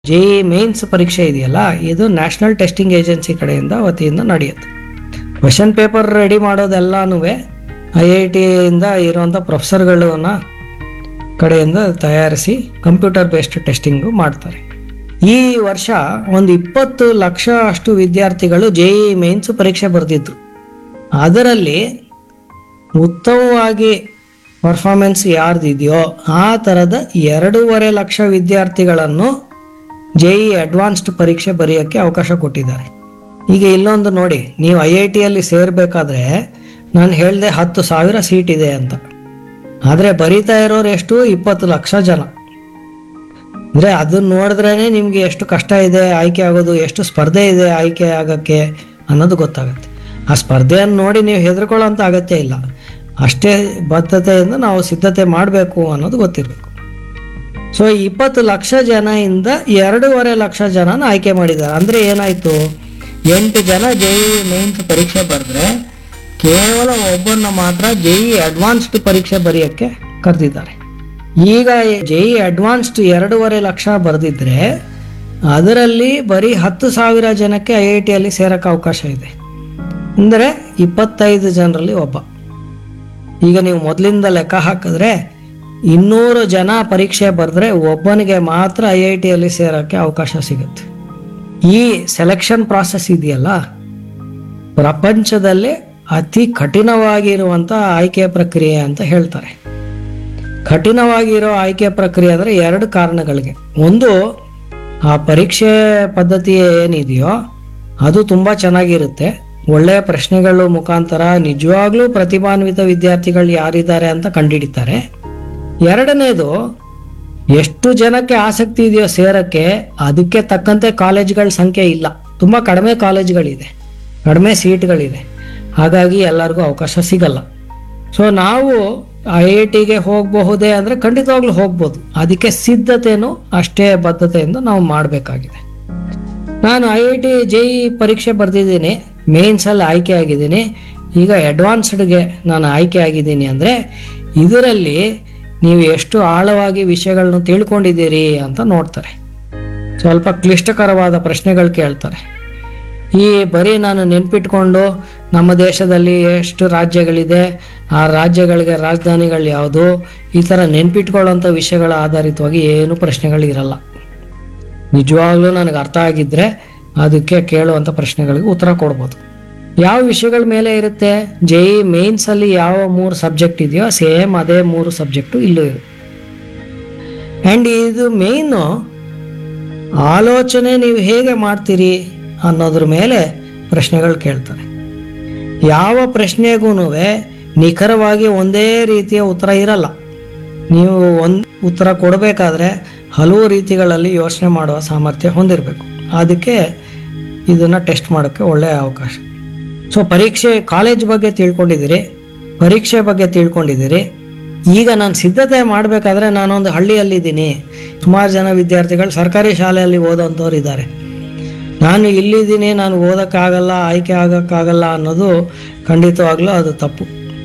J mains ಪರೀಕ್ಷೆ ಇದೆಯಲ್ಲ ಇದು ನ್ಯಾಷನಲ್ ಟೆಸ್ಟಿಂಗ್ ಏಜೆನ್ಸಿ ಕಡೆಯಿಂದ ವತಿಯಿಂದ ನಡೆಯುತ್ತೆ ಕ್ವಶನ್ ಪೇಪರ್ ರೆಡಿ ಮಾಡೋದೆಲ್ಲನೂ ಐ ಐ ಟಿಯಿಂದ ಇರುವಂಥ ಪ್ರೊಫೆಸರ್ಗಳನ್ನ ಕಡೆಯಿಂದ ತಯಾರಿಸಿ ಕಂಪ್ಯೂಟರ್ ಬೇಸ್ಡ್ ಟೆಸ್ಟಿಂಗು ಮಾಡ್ತಾರೆ ಈ ವರ್ಷ ಒಂದು ಇಪ್ಪತ್ತು ಲಕ್ಷ ಅಷ್ಟು ವಿದ್ಯಾರ್ಥಿಗಳು ಜೆ ಇ ಮೇನ್ಸ್ ಪರೀಕ್ಷೆ ಬರೆದಿದ್ರು ಅದರಲ್ಲಿ ಉತ್ತಮವಾಗಿ ಪರ್ಫಾರ್ಮೆನ್ಸ್ ಯಾರ್ದಿದೆಯೋ ಆ ಥರದ ಎರಡೂವರೆ ಲಕ್ಷ ವಿದ್ಯಾರ್ಥಿಗಳನ್ನು ಜೆ ಇ ಅಡ್ವಾನ್ಸ್ಡ್ ಪರೀಕ್ಷೆ ಬರೆಯೋಕ್ಕೆ ಅವಕಾಶ ಕೊಟ್ಟಿದ್ದಾರೆ ಈಗ ಇಲ್ಲೊಂದು ನೋಡಿ ನೀವು ಐ ಐ ಟಿಯಲ್ಲಿ ಸೇರಬೇಕಾದ್ರೆ ನಾನು ಹೇಳಿದೆ ಹತ್ತು ಸಾವಿರ ಸೀಟ್ ಇದೆ ಅಂತ ಆದರೆ ಬರೀತಾ ಇರೋರು ಎಷ್ಟು ಇಪ್ಪತ್ತು ಲಕ್ಷ ಜನ ಅಂದರೆ ಅದನ್ನ ನೋಡಿದ್ರೇ ನಿಮಗೆ ಎಷ್ಟು ಕಷ್ಟ ಇದೆ ಆಯ್ಕೆ ಆಗೋದು ಎಷ್ಟು ಸ್ಪರ್ಧೆ ಇದೆ ಆಯ್ಕೆ ಆಗೋಕ್ಕೆ ಅನ್ನೋದು ಗೊತ್ತಾಗುತ್ತೆ ಆ ಸ್ಪರ್ಧೆಯನ್ನು ನೋಡಿ ನೀವು ಹೆದರ್ಕೊಳ್ಳೋಂಥ ಅಗತ್ಯ ಇಲ್ಲ ಅಷ್ಟೇ ಬದ್ಧತೆಯಿಂದ ನಾವು ಸಿದ್ಧತೆ ಮಾಡಬೇಕು ಅನ್ನೋದು ಗೊತ್ತಿರಬೇಕು ಸೊ ಇಪ್ಪತ್ತು ಲಕ್ಷ ಜನದಿಂದ ಎರಡೂವರೆ ಲಕ್ಷ ಜನನ ಆಯ್ಕೆ ಮಾಡಿದ್ದಾರೆ ಅಂದರೆ ಏನಾಯಿತು ಎಂಟು ಜನ ಜೆ ಇ ಮೇನ್ಸ್ ಪರೀಕ್ಷೆ ಬರೆದ್ರೆ ಕೇವಲ ಒಬ್ಬನ್ನ ಮಾತ್ರ ಜೆ ಇ ಅಡ್ವಾನ್ಸ್ಡ್ ಪರೀಕ್ಷೆ ಬರೆಯೋಕ್ಕೆ ಕರೆದಿದ್ದಾರೆ ಈಗ ಜೆ ಇ ಅಡ್ವಾನ್ಸ್ಡ್ ಎರಡೂವರೆ ಲಕ್ಷ ಬರೆದಿದ್ರೆ ಅದರಲ್ಲಿ ಬರೀ ಹತ್ತು ಸಾವಿರ ಜನಕ್ಕೆ ಐ ಐ ಟಿಯಲ್ಲಿ ಸೇರೋಕ್ಕೆ ಅವಕಾಶ ಇದೆ ಅಂದರೆ ಇಪ್ಪತ್ತೈದು ಜನರಲ್ಲಿ ಒಬ್ಬ ಈಗ ನೀವು ಮೊದಲಿಂದ ಲೆಕ್ಕ ಹಾಕಿದ್ರೆ ಇನ್ನೂರು ಜನ ಪರೀಕ್ಷೆ ಬರೆದ್ರೆ ಒಬ್ಬನಿಗೆ ಮಾತ್ರ ಐ ಐ ಟಿಯಲ್ಲಿ ಸೇರೋಕ್ಕೆ ಅವಕಾಶ ಸಿಗುತ್ತೆ ಈ ಸೆಲೆಕ್ಷನ್ ಪ್ರಾಸೆಸ್ ಇದೆಯಲ್ಲ ಪ್ರಪಂಚದಲ್ಲೇ ಅತಿ ಕಠಿಣವಾಗಿರುವಂಥ ಆಯ್ಕೆ ಪ್ರಕ್ರಿಯೆ ಅಂತ ಹೇಳ್ತಾರೆ ಕಠಿಣವಾಗಿರೋ ಆಯ್ಕೆ ಪ್ರಕ್ರಿಯೆ ಅಂದರೆ ಎರಡು ಕಾರಣಗಳಿಗೆ ಒಂದು ಆ ಪರೀಕ್ಷೆ ಪದ್ಧತಿ ಏನಿದೆಯೋ ಅದು ತುಂಬ ಚೆನ್ನಾಗಿರುತ್ತೆ ಒಳ್ಳೆಯ ಪ್ರಶ್ನೆಗಳು ಮುಖಾಂತರ ನಿಜವಾಗ್ಲೂ ಪ್ರತಿಭಾನ್ವಿತ ವಿದ್ಯಾರ್ಥಿಗಳು ಯಾರಿದ್ದಾರೆ ಅಂತ ಕಂಡುಹಿಡಿತಾರೆ ಎರಡನೇದು ಎಷ್ಟು ಜನಕ್ಕೆ ಆಸಕ್ತಿ ಇದೆಯೋ ಸೇರಕ್ಕೆ ಅದಕ್ಕೆ ತಕ್ಕಂತೆ ಕಾಲೇಜ್ಗಳ ಸಂಖ್ಯೆ ಇಲ್ಲ ತುಂಬ ಕಡಿಮೆ ಕಾಲೇಜ್ಗಳಿದೆ ಕಡಿಮೆ ಸೀಟ್ಗಳಿದೆ ಹಾಗಾಗಿ ಎಲ್ಲರಿಗೂ ಅವಕಾಶ ಸಿಗಲ್ಲ ಸೊ ನಾವು ಐ ಐ ಟಿಗೆ ಹೋಗಬಹುದೇ ಅಂದರೆ ಖಂಡಿತವಾಗ್ಲೂ ಹೋಗ್ಬೋದು ಅದಕ್ಕೆ ಸಿದ್ಧತೆನೂ ಅಷ್ಟೇ ಬದ್ಧತೆಯಿಂದ ನಾವು ಮಾಡಬೇಕಾಗಿದೆ ನಾನು I I T J E ಪರೀಕ್ಷೆ ಬರೆದಿದ್ದೀನಿ ಮೇನ್ಸಲ್ಲಿ ಆಯ್ಕೆ ಆಗಿದ್ದೀನಿ ಈಗ ಅಡ್ವಾನ್ಸ್ಡ್ಗೆ ನಾನು ಆಯ್ಕೆ ಆಗಿದ್ದೀನಿ ಅಂದರೆ ಇದರಲ್ಲಿ ನೀವು ಎಷ್ಟು ಆಳವಾಗಿ ವಿಷಯಗಳನ್ನ ತಿಳ್ಕೊಂಡಿದ್ದೀರಿ ಅಂತ ನೋಡ್ತಾರೆ ಸ್ವಲ್ಪ ಕ್ಲಿಷ್ಟಕರವಾದ ಪ್ರಶ್ನೆಗಳು ಕೇಳ್ತಾರೆ ಈ ಬರೀ ನಾನು ನೆನ್ಪಿಟ್ಕೊಂಡು ನಮ್ಮ ದೇಶದಲ್ಲಿ ಎಷ್ಟು ರಾಜ್ಯಗಳಿದೆ ಆ ರಾಜ್ಯಗಳಿಗೆ ರಾಜಧಾನಿಗಳು ಯಾವುದು ಈ ಥರ ನೆನ್ಪಿಟ್ಕೊಳ್ಳೋಂಥ ವಿಷಯಗಳ ಆಧಾರಿತವಾಗಿ ಏನು ಪ್ರಶ್ನೆಗಳು ಇರಲ್ಲ ನಿಜವಾಗ್ಲೂ ನನಗೆ ಅರ್ಥ ಆಗಿದ್ರೆ ಅದಕ್ಕೆ ಕೇಳುವಂಥ ಪ್ರಶ್ನೆಗಳಿಗೆ ಉತ್ತರ ಕೊಡ್ಬೋದು ಯಾವ ವಿಷಯಗಳ ಮೇಲೆ ಇರುತ್ತೆ ಜೆ ಇ ಮೇನ್ಸಲ್ಲಿ ಯಾವ ಮೂರು ಸಬ್ಜೆಕ್ಟ್ ಇದೆಯೋ ಸೇಮ್ ಅದೇ ಮೂರು ಸಬ್ಜೆಕ್ಟು ಇಲ್ಲೂ ಇರುತ್ತೆ ಆ್ಯಂಡ್ ಇದು ಮೇಯ್ನು ಆಲೋಚನೆ ನೀವು ಹೇಗೆ ಮಾಡ್ತೀರಿ ಅನ್ನೋದ್ರ ಮೇಲೆ ಪ್ರಶ್ನೆಗಳು ಕೇಳ್ತಾರೆ ಯಾವ ಪ್ರಶ್ನೆಗೂ ನಿಖರವಾಗಿ ಒಂದೇ ರೀತಿಯ ಉತ್ತರ ಇರಲ್ಲ ನೀವು ಒಂದು ಉತ್ತರ ಕೊಡಬೇಕಾದ್ರೆ ಹಲವು ರೀತಿಗಳಲ್ಲಿ ಯೋಚನೆ ಮಾಡುವ ಸಾಮರ್ಥ್ಯ ಹೊಂದಿರಬೇಕು ಅದಕ್ಕೆ ಇದನ್ನು ಟೆಸ್ಟ್ ಮಾಡೋಕ್ಕೆ ಒಳ್ಳೆಯ ಅವಕಾಶ ಸೊ ಪರೀಕ್ಷೆ ಕಾಲೇಜ್ ಬಗ್ಗೆ ತಿಳ್ಕೊಂಡಿದ್ದೀರಿ ಪರೀಕ್ಷೆ ಬಗ್ಗೆ ತಿಳ್ಕೊಂಡಿದ್ದೀರಿ ಈಗ ನಾನು ಸಿದ್ಧತೆ ಮಾಡಬೇಕಾದ್ರೆ ನಾನೊಂದು ಹಳ್ಳಿಯಲ್ಲಿದ್ದೀನಿ ಸುಮಾರು ಜನ ವಿದ್ಯಾರ್ಥಿಗಳು ಸರ್ಕಾರಿ ಶಾಲೆಯಲ್ಲಿ ಓದೋಂಥವ್ರು ಇದ್ದಾರೆ ನಾನು ಇಲ್ಲಿದ್ದೀನಿ ನಾನು ಓದೋಕ್ಕಾಗಲ್ಲ ಆಯ್ಕೆ ಆಗೋಕ್ಕಾಗಲ್ಲ ಅನ್ನೋದು ಖಂಡಿತವಾಗ್ಲೂ ಅದು ತಪ್ಪು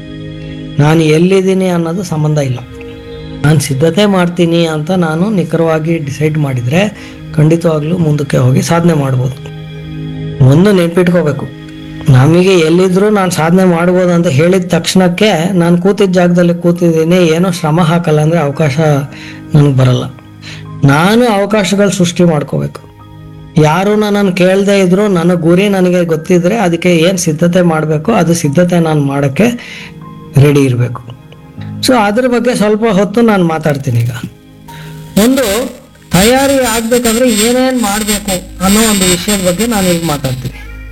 ನಾನು ಎಲ್ಲಿದ್ದೀನಿ ಅನ್ನೋದು ಸಂಬಂಧ ಇಲ್ಲ ನಾನು ಸಿದ್ಧತೆ ಮಾಡ್ತೀನಿ ಅಂತ ನಾನು ನಿಖರವಾಗಿ ಡಿಸೈಡ್ ಮಾಡಿದರೆ ಖಂಡಿತವಾಗ್ಲೂ ಮುಂದಕ್ಕೆ ಹೋಗಿ ಸಾಧನೆ ಮಾಡ್ಬೋದು ಒಂದು ನೆನ್ಪಿಟ್ಕೋಬೇಕು ನಮಗೆ ಎಲ್ಲಿದ್ರೂ ನಾನು ಸಾಧನೆ ಮಾಡ್ಬೋದು ಅಂತ ಹೇಳಿದ ತಕ್ಷಣಕ್ಕೆ ನಾನು ಕೂತಿದ್ದ ಜಾಗದಲ್ಲಿ ಕೂತಿದ್ದೀನಿ ಏನೋ ಶ್ರಮ ಹಾಕಲ್ಲ ಅಂದರೆ ಅವಕಾಶ ನನಗೆ ಬರಲ್ಲ ನಾನು ಅವಕಾಶಗಳು ಸೃಷ್ಟಿ ಮಾಡ್ಕೋಬೇಕು ಯಾರು ನನ್ನನ್ನು ಕೇಳದೇ ಇದ್ರು ನನ್ನ ಗುರಿ ನನಗೆ ಗೊತ್ತಿದ್ರೆ ಅದಕ್ಕೆ ಏನು ಸಿದ್ಧತೆ ಮಾಡಬೇಕು ಅದು ಸಿದ್ಧತೆ ನಾನು ಮಾಡೋಕ್ಕೆ ರೆಡಿ ಇರಬೇಕು ಸೊ ಅದ್ರ ಬಗ್ಗೆ ಸ್ವಲ್ಪ ಹೊತ್ತು ನಾನು ಮಾತಾಡ್ತೀನಿ ಈಗ ಒಂದು ತಯಾರಿ ಆಗ್ಬೇಕಂದ್ರೆ ಏನೇನು ಮಾಡಬೇಕು ಅನ್ನೋ ಒಂದು ವಿಷಯದ ಬಗ್ಗೆ ನಾನು ಈಗ ಮಾತಾಡ್ತೀನಿ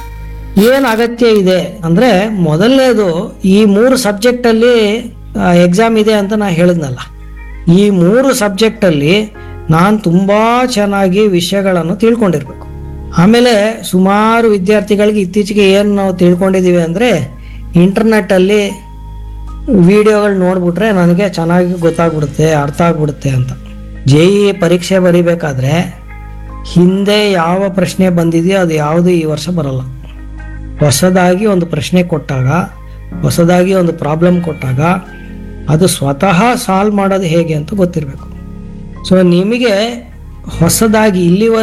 ಏನು ಅಗತ್ಯ ಇದೆ ಅಂದರೆ ಮೊದಲನೇದು ಈ ಮೂರು ಸಬ್ಜೆಕ್ಟಲ್ಲಿ ಎಕ್ಸಾಮ್ ಇದೆ ಅಂತ ನಾನು ಹೇಳಿದ್ನಲ್ಲ ಈ ಮೂರು ಸಬ್ಜೆಕ್ಟಲ್ಲಿ ನಾನು ತುಂಬ ಚೆನ್ನಾಗಿ ವಿಷಯಗಳನ್ನು ತಿಳ್ಕೊಂಡಿರ್ಬೇಕು ಆಮೇಲೆ ಸುಮಾರು ವಿದ್ಯಾರ್ಥಿಗಳಿಗೆ ಇತ್ತೀಚೆಗೆ ಏನು ನಾವು ತಿಳ್ಕೊಂಡಿದ್ದೀವಿ ಅಂದರೆ ಇಂಟರ್ನೆಟ್ಟಲ್ಲಿ ವಿಡಿಯೋಗಳು ನೋಡ್ಬಿಟ್ರೆ ನನಗೆ ಚೆನ್ನಾಗಿ ಗೊತ್ತಾಗ್ಬಿಡುತ್ತೆ ಅರ್ಥ ಆಗ್ಬಿಡುತ್ತೆ ಅಂತ ಜೆ ಇ ಪರೀಕ್ಷೆ ಬರಿಬೇಕಾದ್ರೆ ಹಿಂದೆ ಯಾವ ಪ್ರಶ್ನೆ ಬಂದಿದೆಯೋ ಅದು ಯಾವುದು ಈ ವರ್ಷ ಬರಲ್ಲ ಹೊಸದಾಗಿ ಒಂದು ಪ್ರಶ್ನೆ ಕೊಟ್ಟಾಗ ಹೊಸದಾಗಿ ಒಂದು ಪ್ರಾಬ್ಲಮ್ ಕೊಟ್ಟಾಗ ಅದು ಸ್ವತಃ ಸಾಲ್ವ್ ಮಾಡೋದು ಹೇಗೆ ಅಂತ ಗೊತ್ತಿರಬೇಕು ಸೊ ನಿಮಗೆ ಹೊಸದಾಗಿ ಇಲ್ಲಿವರೆಗೆ